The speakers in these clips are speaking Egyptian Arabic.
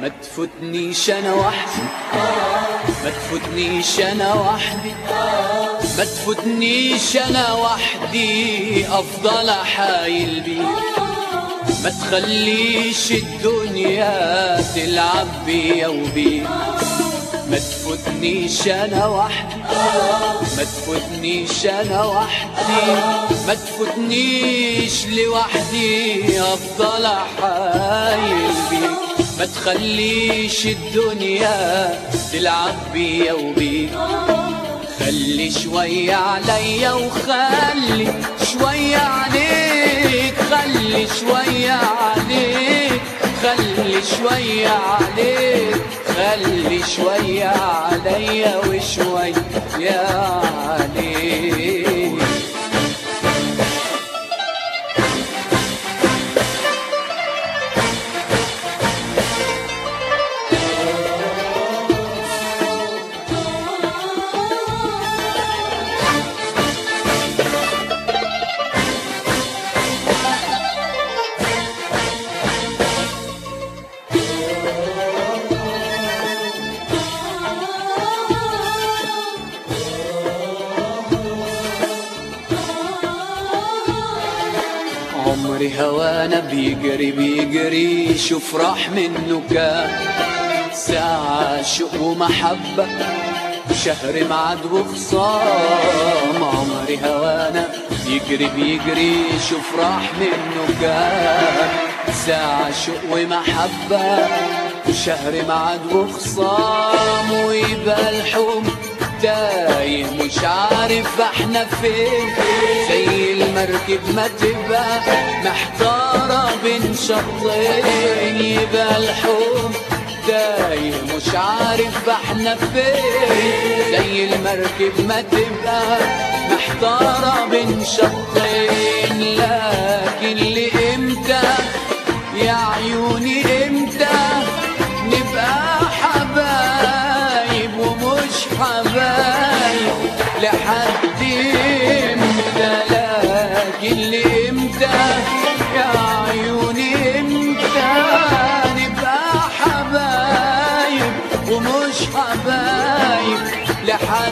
ما تفوتنيش انا وحدي ما تفوتنيش انا وحدي ما تفوتنيش انا وحدي افضل احايل بيك ما تخليش الدنيا تلعب بيا وبيك ما تفوتنيش انا وحدي ما تفوتنيش انا وحدي ما تفوتنيش لوحدي افضل احايل بيك ما تخليش الدنيا تلعب بيا وبيك خلي شوية عليا وخلي شوية عليك خلي شوية عليك خلي شوية عليك خلي شوية عليا وشوية عليك عمري هوانا بيجري بيجري شوف راح منه كام ساعة شوق ومحبة شهر معد وخصام عمري هوانا بيجري بيجري شوف راح منه كام ساعة شوق ومحبة شهر معد وخصام ويبقى الحب تايه مش عارف احنا فين زي المركب ما تبقى محتارة بين شطين يبقى الحب تايه مش عارف احنا فين زي المركب ما تبقى محتارة بين شطين لكن لإمتى يا عيوني امتى نبقى حبايب ومش حبايب لحد امتى لكن لامتى يا عيوني امتى نبقى حبايب ومش حبايب لحد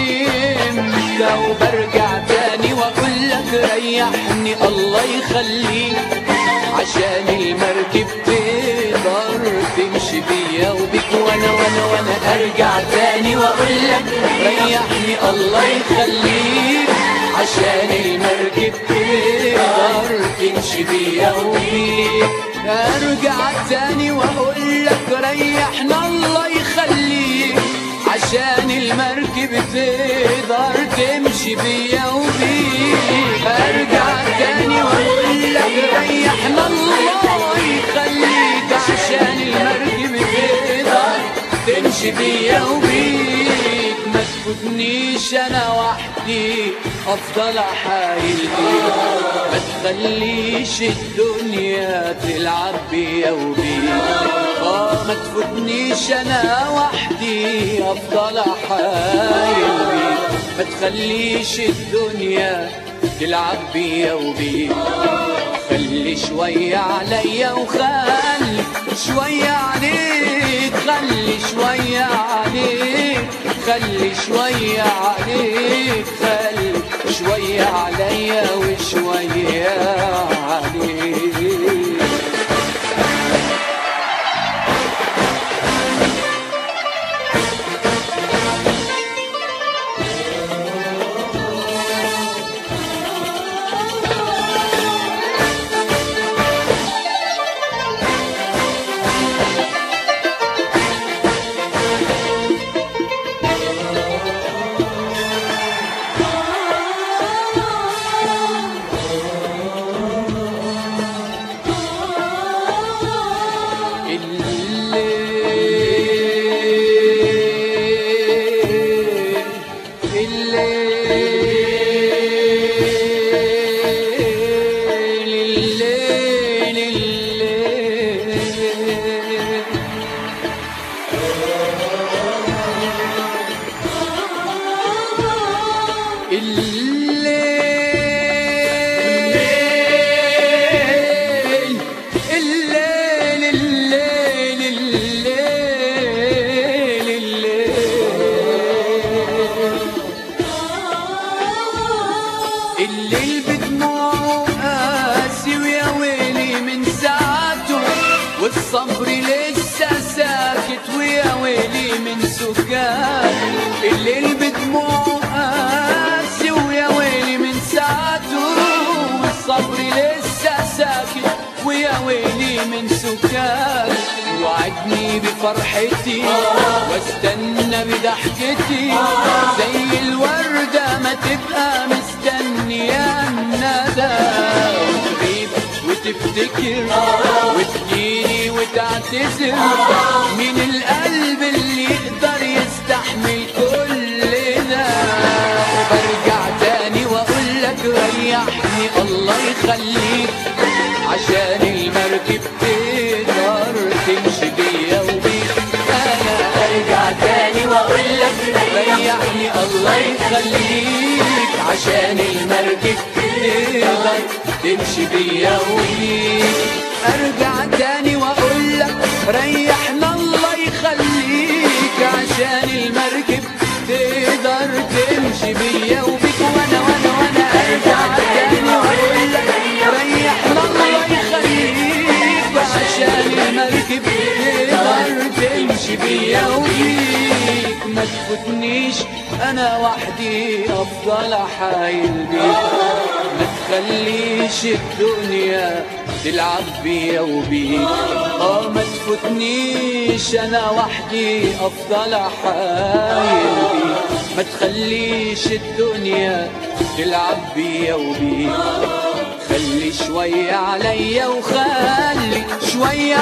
امتى وبرجع تاني واقول لك ريحني الله يخليك عشان المركب تقدر تمشي بيا وبيك وانا وانا وانا ارجع تاني واقول لك ريحني الله يخليك عشان المركب تقدر تمشي بيا وبيك ارجع تاني واقول لك ريحنا الله يخليك عشان المركب تقدر تمشي بيا وبيك ارجع تاني واقول لك ريحنا الله يخليك عشان المركب تقدر تمشي بيا وبيك ما تفوتنيش انا وحدي افضل احايل بيك ما تخليش الدنيا تلعب بيا وبيك اه ما تفوتنيش انا وحدي افضل احايل بيك ما تخليش الدنيا تلعب بيا وبيك خلي شوية عليا وخلي شوية عليك خلي شوية عليك خلي شوية عليك خلي شوية عليا وشوية عليك الليل بدموعه قاسي ويا ويلي من ساعته والصبر لسه ساكت ويا ويلي من سكاته الليل بدموعه قاسي ويا ويلي من ساعته والصبر لسه ساكت ويا ويلي من سكاته وعدني بفرحتي واستنى بضحكتي زي الوردة ما تبقى مستنية الندى وتغيب وتفتكر وتجيني وتعتذر من القلب اللي يقدر يستحمل كل ده وبرجع تاني واقول لك ريحني الله يخليك عشان المركب تقدر تمشي بيا وبيك انا ارجع تاني واقول لك ريحني الله يخليك عشان المركب تقدر تمشي بيا وبيك ارجع تاني واقول لك ريحنا الله يخليك عشان المركب تقدر تمشي بيا وبيك وانا وانا وانا ارجع تاني واقول لك ريحنا الله يخليك عشان المركب تقدر تمشي بيا وبيك ما تفوتنيش انا وحدي افضل احايل بيك ما تخليش الدنيا تلعب بيا وبيك اه ما تفوتنيش انا وحدي افضل احايل بيك ما تخليش الدنيا تلعب بيا وبيك خلي شوية عليا وخلي شوية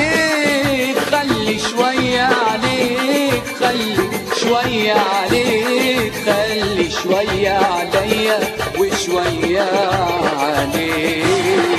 عليك خلي شوية عليك خلي شوية عليك خلي شوية عليا وشوية عليك